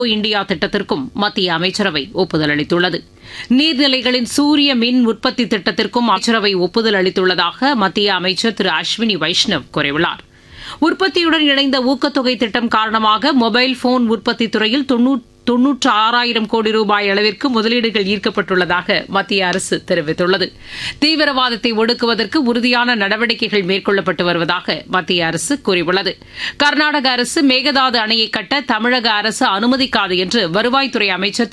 India திட்டத்திற்கும் மத்திய அமைச்சரவை ஒப்புதல் அளித்துள்ளது நீர்நிலைகளின் சூரிய மின் உற்பத்தி திட்டத்திற்கும் அமைச்சரவை ஒப்புதல் அளித்துள்ளதாக மத்திய அமைச்சர் திரு அஸ்வினி வைஷ்ணவ் கூறியுள்ளார் உற்பத்தியுடன் இணைந்த ஊக்கத்தொகை திட்டம் காரணமாக மொபைல் போன் உற்பத்தி துறையில் தொன்னூற்று ஆறாயிரம் கோடி ரூபாய் அளவிற்கு முதலீடுகள் ஈர்க்கப்பட்டுள்ளதாக மத்திய அரசு தெரிவித்துள்ளது தீவிரவாதத்தை ஒடுக்குவதற்கு உறுதியான நடவடிக்கைகள் மேற்கொள்ளப்பட்டு வருவதாக மத்திய அரசு கூறியுள்ளது கர்நாடக அரசு மேகதாது அணையை கட்ட தமிழக அரசு அனுமதிக்காது என்று வருவாய்த்துறை அமைச்சர்